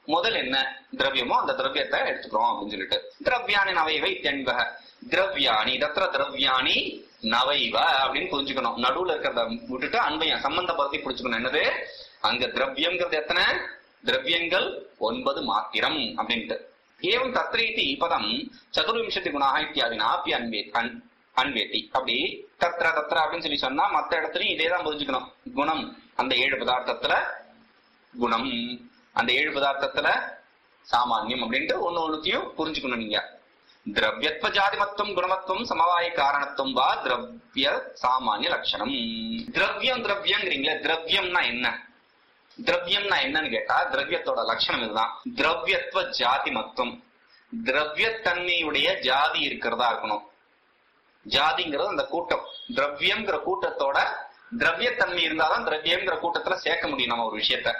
முதல் என்ன திரவியமோ அந்த திரவியத்தை எடுத்துக்கிறோம் அப்படின்னு சொல்லிட்டு திரவியானி நவைவை தென்பக திரவியானி தத்திர திரவியானி நவைவ அப்படின்னு புரிஞ்சுக்கணும் நடுவுல இருக்கிறத விட்டுட்டு அன்பையம் சம்பந்தப்படுத்தி புரிஞ்சுக்கணும் என்னது அங்க திரவியம்ங்கிறது எத்தனை திரவியங்கள் ஒன்பது மாத்திரம் அப்படின்ட்டு ஏவம் தத்ரீதி பதம் சதுர்விம்சதி குணாக இத்தியாதினா அப்பி அன்வே அன் அன்வேத்தி அப்படி தத்ர தத்ர அப்படின்னு சொல்லி சொன்னா மத்த இடத்துலயும் இதே தான் புரிஞ்சுக்கணும் குணம் அந்த ஏழு பதார்த்தத்துல குணம் அந்த ஏழு பதார்த்தத்துல சாமானியம் அப்படின்ட்டு ஒண்ணு ஒண்ணுத்தையும் புரிஞ்சுக்கணும் நீங்க திரவியத்வ ஜாதிமத்துவம் குணமத்துவம் சமவாய காரணத்துவம் வா திரவிய சாமானிய லட்சணம் திரவியம் திரவியங்கிறீங்களே திரவியம்னா என்ன திரவியம்னா என்னன்னு கேட்டா திரவியத்தோட லட்சணம் இதுதான் திரவியத்துவ ஜாதி மத்துவம் திரவியத்தன்மையுடைய ஜாதி இருக்கிறதா இருக்கணும் ஜாதிங்கிறது அந்த கூட்டம் திரவியம்ங்கிற கூட்டத்தோட திரவியத்தன்மை இருந்தாதான் திரவியம்ங்கிற கூட்டத்துல சேர்க்க முடியும் நம்ம ஒரு விஷயத்த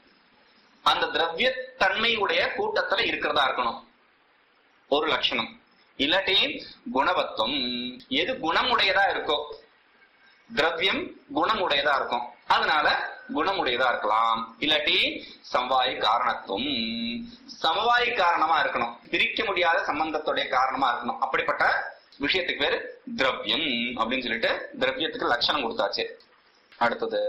அந்த திரவியத்தன்மையுடைய கூட்டத்துல இருக்கிறதா இருக்கணும் ஒரு லட்சணம் இல்லாட்டி குணவத்துவம் எது குணமுடையதா இருக்கோ திரவியம் குணமுடையதா இருக்கும் அதனால குணமுடையதா இருக்கலாம் இல்லாட்டி சமவாய காரணத்துவம் சமவாய காரணமா இருக்கணும் பிரிக்க முடியாத சம்பந்தத்துடைய காரணமா இருக்கணும் அப்படிப்பட்ட விஷயத்துக்கு பேரு திரவியம் அப்படின்னு சொல்லிட்டு திரவியத்துக்கு லட்சணம் கொடுத்தாச்சு அடுத்தது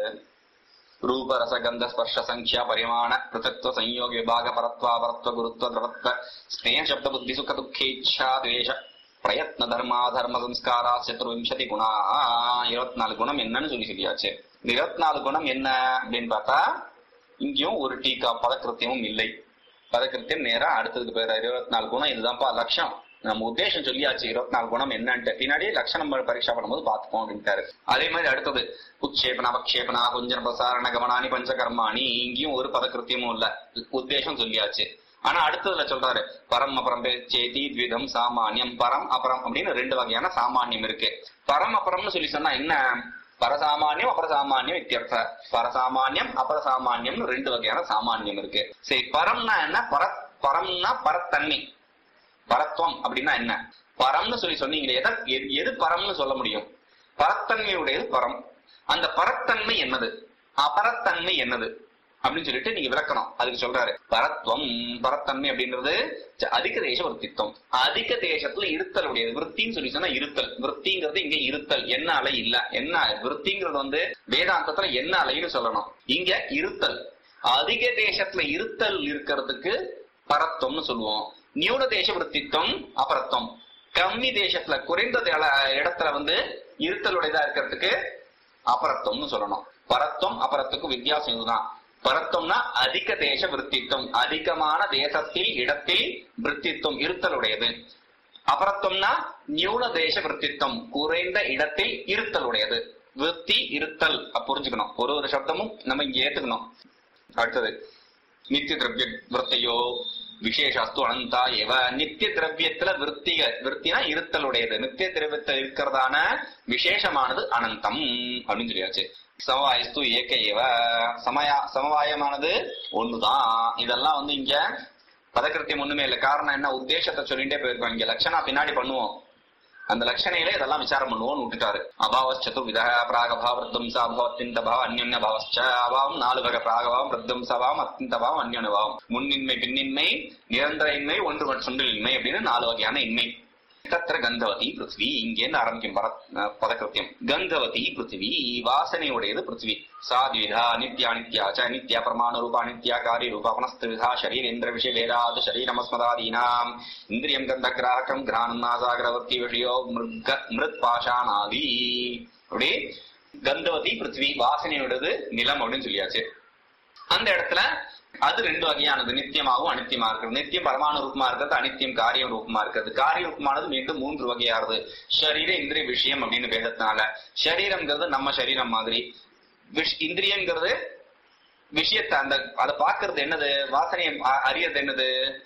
ரூப ரச கந்த ஸ்பர்ஷ சங்கியா பரிமாண பிருத்தத்துவ சம்யோக விபாக பரத்வா பரத்வ குருத்வ திரவத்வ ஸ்னேக சப்த புத்தி சுக துக்கேச்சா துவேஷ பிரயத்ன தர்மா தர்ம சம்ஸ்காரா சதுர்விம்சதி குணா இருபத்தி நாலு குணம் என்னன்னு சொல்லி சொல்லியாச்சு இந்த இருபத்தி நாலு குணம் என்ன அப்படின்னு பார்த்தா இங்கேயும் ஒரு டீக்கா பதக்கிருத்தியமும் இல்லை பதக்கிருத்தியம் நேரா அடுத்ததுக்கு பேர் இருபத்தி நாலு குணம் இதுதான்ப்பா லட்சம் நம்ம உத்தேசம் சொல்லியாச்சு இருபத்தி நாலு குணம் என்னன்ட்டு பின்னாடி லட்சணம் பரீட்சா பண்ணும்போது பார்த்துப்போம் அப்படின்ட்டாரு அதே மாதிரி அடுத்தது உச்சேபன அபக்ஷேபனா குஞ்சன பிரசாரண கமனானி பஞ்சகர்மாணி இங்கேயும் ஒரு பதக்கிருத்தியமும் இல்ல உத்தேசம் சொல்லியாச்சு ஆனா அடுத்ததுல சொல்றாரு பரம் அபரம் சேதி த்விதம் சாமானியம் பரம் அபரம் அப்படின்னு ரெண்டு வகையான சாமானியம் இருக்கு பரம் அபரம்னு சொல்லி சொன்னா என்ன பரசாமானியம் அபரசாமானியம் இத்தியர்த்த பரசாமானியம் அபரசாமானியம்னு ரெண்டு வகையான சாமானியம் இருக்கு சரி பரம்னா என்ன பர பரம்னா பரத்தன்மை பரத்வம் அப்படின்னா என்ன பரம்னு சொல்லி சொன்னீங்களே எதை எது- எது பரம்னு சொல்ல முடியும் பரத்தன்மையுடையது பரம் அந்த பரத்தன்மை என்னது அபரத்தன்மை என்னது அப்படின்னு சொல்லிட்டு நீங்க விளக்கணும் அதுக்கு சொல்றாரு பரத்வம் பரத்தன்மை அப்படின்றது ஜ- அதிக தேச விற்த்தித்வம் அதிக தேசத்துல இருத்தல் உடையது விற்த்தின்னு சொல்லி சொன்னா இருத்தல் விற்த்திங்கிறது இங்க இருத்தல் என்ன அலை இல்ல என்ன விற்த்திங்கிறது வந்து வேதாந்தத்துல என்ன அலைன்னு சொல்லணும் இங்க இருத்தல் அதிக தேசத்துல இருத்தல் இருக்கிறதுக்கு பரத்வம்னு சொல்லுவோம் நியூன தேச விற்த்தித்வம் அபரத்வம் கம்மி தேசத்துல குறைந்த தேல- இடத்துல வந்து இருத்தலுடையதா இருக்கிறதுக்கு அபரத்துவம்னு சொல்லணும் பரத்துவம் அபரத்துக்கும் வித்தியாசம் இதுதான் பரத்துவம்னா அதிக தேச விற்த்தித்துவம் அதிகமான தேசத்தில் இடத்தில் விற்த்தித்துவம் இருத்தலுடையது அபரத்துவம்னா நியூன தேச விற்த்தித்துவம் குறைந்த இடத்தில் இருத்தலுடையது விற்பி இருத்தல் அப்ப புரிஞ்சுக்கணும் ஒரு ஒரு சப்தமும் நம்ம இங்க ஏத்துக்கணும் அடுத்தது நித்திய திரவிய விற்த்தையோ விசேஷாஸ்து அனந்தா எவ நித்திய திரவியத்துல விற்த்திக விற்த்தினா இருத்தலுடையது நித்திய திரவியத்துல இருக்கிறதான விசேஷமானது அனந்தம் அப்படின்னு சொல்லியாச்சு சமவாயஸ்து ஏக ஏவ சமயா சமவாயமானது ஒண்ணுதான் இதெல்லாம் வந்து இங்க பதக்கிருத்தியம் ஒண்ணுமே இல்லை காரணம் என்ன உத்தேசத்தை சொல்லிட்டே போயிருக்கோம் இங்க லட்சணா பின்னாடி பண்ணுவோம் அந்த லட்சணையில இதெல்லாம் விசாரம் பண்ணுவோம்னு விட்டுட்டாரு அபாவ சதுர்வித பிராகபாவ பிரத்தம்சா அத்தியந்த பாவம் அந்யோன்ய பாவச்ச அபாவம் நாலு வகை பிராகபாவம் பிரத்தம்சபாவம் அத்தியந்த பாவம் அந்யோன்ய பாவம் முன்னின்மை பின்னின்மை நிரந்தர இன்மை ஒன்று மற்றும் இன்மை அப்படின்னு நாலு வகையான இன்மை தத்திர கந்தவதி பிருத்வி இங்கேருந்து ஆரம்பிக்கும் பர அஹ் பதக்கிருத்தியம் கந்தவதி பிருத்வி வாசனையுடையது பிருத்வி சாத்விதா நித்யா நித்யாச்ச நித்யா பிரமாண ரூபா நித்யா காரி ரூபா புனஸ்திருதா சரீரேந்திர விஷய வேதாது சரீரமஸ்மதாதீனாம் இந்திரியம் கந்த கிராகம் கிரானம் நாசாகரவர்த்தி விஷயோ மிருக மிருத் பாஷானாதி அப்படி கந்தவதி பிருத்வி வாசனையுடையது நிலம் அப்படின்னு சொல்லியாச்சு அந்த இடத்துல அது ரெண்டு வகையானது நித்தியமாகவும் அனித்தியமா இருக்கிறது நித்தியம் பரமாணு ரூபமா இருக்கிறது அனித்தியம் காரியம் ரூபமா இருக்கிறது காரிய ரூபமானது மீண்டும் மூன்று வகையானது ஷரீர இந்திரிய விஷயம் அப்படின்னு பேசத்தினால சரீரம்ங்கிறது நம்ம சரீரம் மாதிரி விஷ்- இந்திரியங்கிறது விஷயத்தை அந்த அதை பாக்குறது என்னது வாசனையை அ- அறியறது என்னது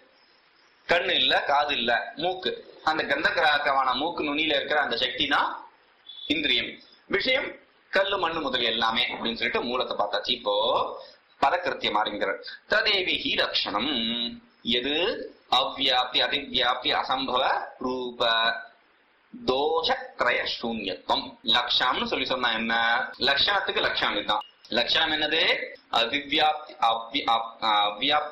கண்ணு இல்ல காது இல்ல மூக்கு அந்த கந்த கிராக்கமான மூக்கு நுனியில இருக்கிற அந்த சக்தி தான் இந்திரியம் விஷயம் கல்லு மண்ணு முதலிய எல்லாமே அப்படின்னு சொல்லிட்டு மூலத்தை பார்த்தாச்சு இப்போ பதக்கிருத்தியம் ஆரம்பிக்கிறார் ததேவி ஹி லட்சணம் எது அவ்வியாப்தி அதிவியாப்தி அசம்பவ ரூப தோஷத்ரய சூன்யத்துவம் லட்சணம்னு சொல்லி சொன்னா என்ன லட்சணத்துக்கு லட்சணம் இதுதான் லட்சணம் என்னது அவிவியாப்தி அவ்வி- அப்- அவ்வியாப்தி